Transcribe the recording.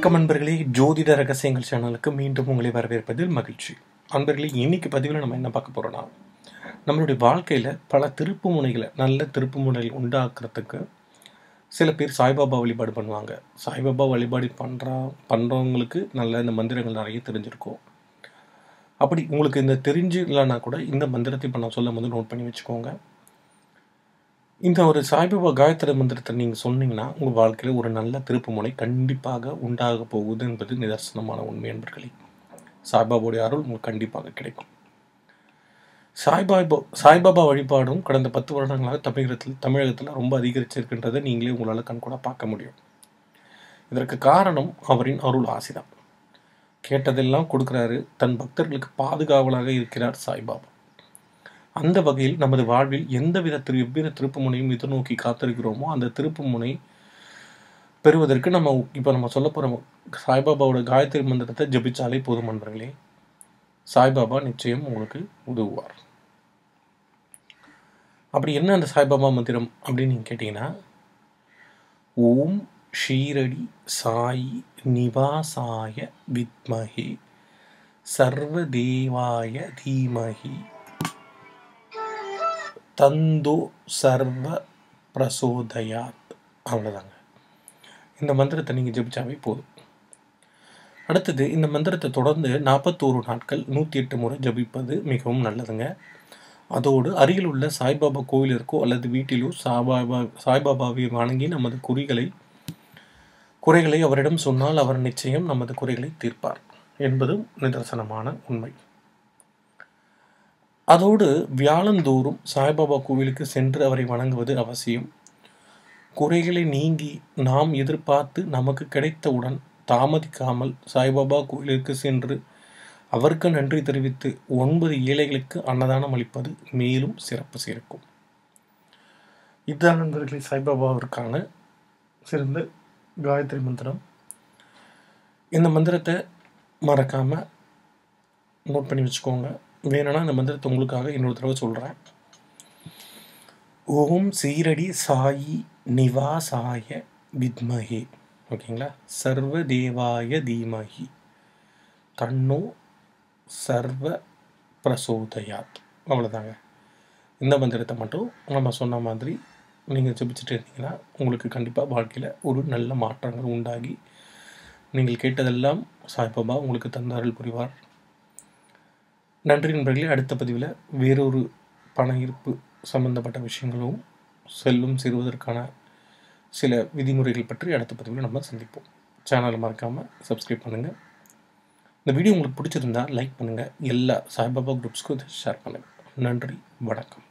வணக்கம் அன்பர்களே ஜோதிட ரகசியங்கள் சேனலுக்கு மீண்டும் உங்களை வரவேற்பதில் மகிழ்ச்சி அன்பர்களே இன்னைக்கு பதிவில் நம்ம என்ன பார்க்க போறோம்னா நம்மளுடைய வாழ்க்கையில் பல திருப்பு முனைகளை நல்ல திருப்பு முனைகள் உண்டாக்குறதுக்கு சில பேர் சாய்பாபா வழிபாடு பண்ணுவாங்க சாய்பாபா வழிபாடு பண்ணுறா பண்ணுறவங்களுக்கு நல்ல இந்த மந்திரங்கள் நிறைய தெரிஞ்சிருக்கும் அப்படி உங்களுக்கு இந்த தெரிஞ்சு இல்லைன்னா கூட இந்த மந்திரத்தை இப்போ நான் சொல்லும் போது நோட் பண்ணி வச்சுக்கோங்க இந்த ஒரு சாய்பாபா காயத்ரி மந்திரத்தை நீங்கள் சொன்னீங்கன்னா உங்கள் வாழ்க்கையில் ஒரு நல்ல திருப்புமுனை கண்டிப்பாக உண்டாக போகுது என்பது நிதர்சனமான உண்மை என்பர்களே சாய்பாபாவுடைய அருள் உங்களுக்கு கண்டிப்பாக கிடைக்கும் சாய்பாபா சாய்பாபா வழிபாடும் கடந்த பத்து வருடங்களாக தமிழகத்தில் தமிழகத்தில் ரொம்ப அதிகரிச்சிருக்கின்றதை நீங்களே உங்களால் கண்கூட பார்க்க முடியும் இதற்கு காரணம் அவரின் அருள் ஆசிதான் கேட்டதெல்லாம் கொடுக்குறாரு தன் பக்தர்களுக்கு பாதுகாவலாக இருக்கிறார் சாய்பாபா அந்த வகையில் நமது வாழ்வில் எந்தவித திரு எவ்வித திருப்பு முனையும் எதிர்நோக்கி காத்திருக்கிறோமோ அந்த திருப்பு முனை பெறுவதற்கு நம்ம இப்போ நம்ம சொல்ல போகிற சாய்பாபாவோட காயத்ரி மந்திரத்தை ஜபிச்சாலே போதும் நண்பர்களே சாய்பாபா நிச்சயம் உங்களுக்கு உதவுவார் அப்படி என்ன அந்த சாய்பாபா மந்திரம் அப்படின்னு நீங்கள் கேட்டிங்கன்னா ஓம் ஷீரடி சாயி நிவாசாய வித்மஹே சர்வதேவாய தீமஹி தந்தோ சர்வ பிரசோதயாத் அவ்வளோதாங்க இந்த மந்திரத்தை நீங்கள் ஜெபிச்சாவே போதும் அடுத்தது இந்த மந்திரத்தை தொடர்ந்து நாற்பத்தோரு நாட்கள் நூற்றி எட்டு முறை ஜபிப்பது மிகவும் நல்லதுங்க அதோடு அருகில் உள்ள சாய்பாபா கோவிலிற்கோ அல்லது வீட்டிலோ சாய்பாபா சாய்பாபாவை வணங்கி நமது குறிகளை குறைகளை அவரிடம் சொன்னால் அவர் நிச்சயம் நமது குறைகளை தீர்ப்பார் என்பதும் நிதர்சனமான உண்மை அதோடு வியாழந்தோறும் சாய்பாபா கோவிலுக்கு சென்று அவரை வணங்குவது அவசியம் குறைகளை நீங்கி நாம் எதிர்பார்த்து நமக்கு கிடைத்தவுடன் தாமதிக்காமல் சாய்பாபா கோவிலுக்கு சென்று அவருக்கு நன்றி தெரிவித்து ஒன்பது ஏழைகளுக்கு அன்னதானம் அளிப்பது மேலும் சிறப்பு சேர்க்கும் இதுதான் நண்பர்களே சாய்பாபாவிற்கான சிறந்த காயத்ரி மந்திரம் இந்த மந்திரத்தை மறக்காமல் நோட் பண்ணி வச்சுக்கோங்க வேணும்னா இந்த மந்திரத்தை உங்களுக்காக இன்னொரு தடவை சொல்கிறேன் ஓம் சீரடி சாயி நிவாசாய வித்மஹே ஓகேங்களா சர்வ தேவாய தீமஹி தன்னோ சர்வ பிரசோதயாத் அவ்வளோதாங்க இந்த மந்திரத்தை மட்டும் நம்ம சொன்ன மாதிரி நீங்கள் ஜெபிச்சுட்டு இருந்தீங்கன்னா உங்களுக்கு கண்டிப்பாக வாழ்க்கையில் ஒரு நல்ல மாற்றங்கள் உண்டாகி நீங்கள் கேட்டதெல்லாம் சாய்பாபா உங்களுக்கு தந்தார்கள் புரிவார் நன்றி நண்பர்களே அடுத்த பதிவில் வேறொரு பண ஈர்ப்பு சம்பந்தப்பட்ட விஷயங்களும் செல்லும் சேருவதற்கான சில விதிமுறைகள் பற்றி அடுத்த பதிவில் நம்ம சந்திப்போம் சேனலை மறக்காமல் சப்ஸ்கிரைப் பண்ணுங்கள் இந்த வீடியோ உங்களுக்கு பிடிச்சிருந்தா லைக் பண்ணுங்கள் எல்லா சாய்பாபா குரூப்ஸ்க்கும் இதை ஷேர் பண்ணுங்கள் நன்றி வணக்கம்